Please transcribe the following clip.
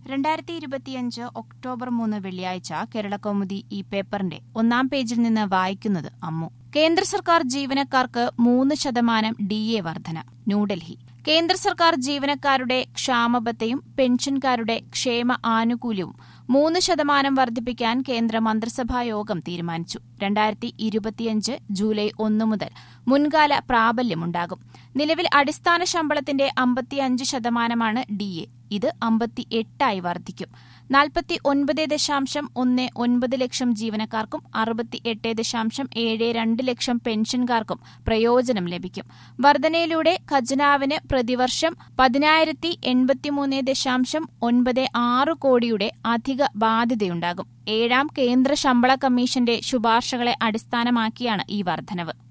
രണ്ടായിരത്തി ഇരുപത്തിയഞ്ച് ഒക്ടോബർ മൂന്ന് വെള്ളിയാഴ്ച കേരളകൗമുദി ഈ പേപ്പറിന്റെ ഒന്നാം പേജിൽ നിന്ന് വായിക്കുന്നത് അമ്മു കേന്ദ്ര സർക്കാർ ജീവനക്കാർക്ക് മൂന്ന് ശതമാനം ഡി എ വർധന ന്യൂഡൽഹി കേന്ദ്ര സർക്കാർ ജീവനക്കാരുടെ ക്ഷാമബത്തയും പെൻഷൻകാരുടെ ക്ഷേമ ആനുകൂല്യവും മൂന്ന് ശതമാനം വർദ്ധിപ്പിക്കാൻ കേന്ദ്ര മന്ത്രിസഭാ യോഗം തീരുമാനിച്ചു രണ്ടായിരത്തി ഇരുപത്തിയഞ്ച് ജൂലൈ ഒന്ന് മുതൽ മുൻകാല പ്രാബല്യമുണ്ടാകും നിലവിൽ അടിസ്ഥാന ശമ്പളത്തിന്റെ അമ്പത്തിയഞ്ച് ശതമാനമാണ് ഡി എ ഇത് അമ്പത്തിയെട്ടായി വർദ്ധിക്കും നാൽപ്പത്തി ഒൻപത് ദശാംശം ഒന്ന് ഒൻപത് ലക്ഷം ജീവനക്കാർക്കും അറുപത്തിയെട്ട് ദശാംശം ഏഴ് രണ്ട് ലക്ഷം പെൻഷൻകാർക്കും പ്രയോജനം ലഭിക്കും വർധനയിലൂടെ ഖജനാവിന് പ്രതിവർഷം പതിനായിരത്തി എൺപത്തിമൂന്ന് ദശാംശം ഒൻപത് ആറ് കോടിയുടെ അധിക ബാധ്യതയുണ്ടാകും ഏഴാം കേന്ദ്ര ശമ്പള കമ്മീഷന്റെ ശുപാർശകളെ അടിസ്ഥാനമാക്കിയാണ് ഈ വർധനവ്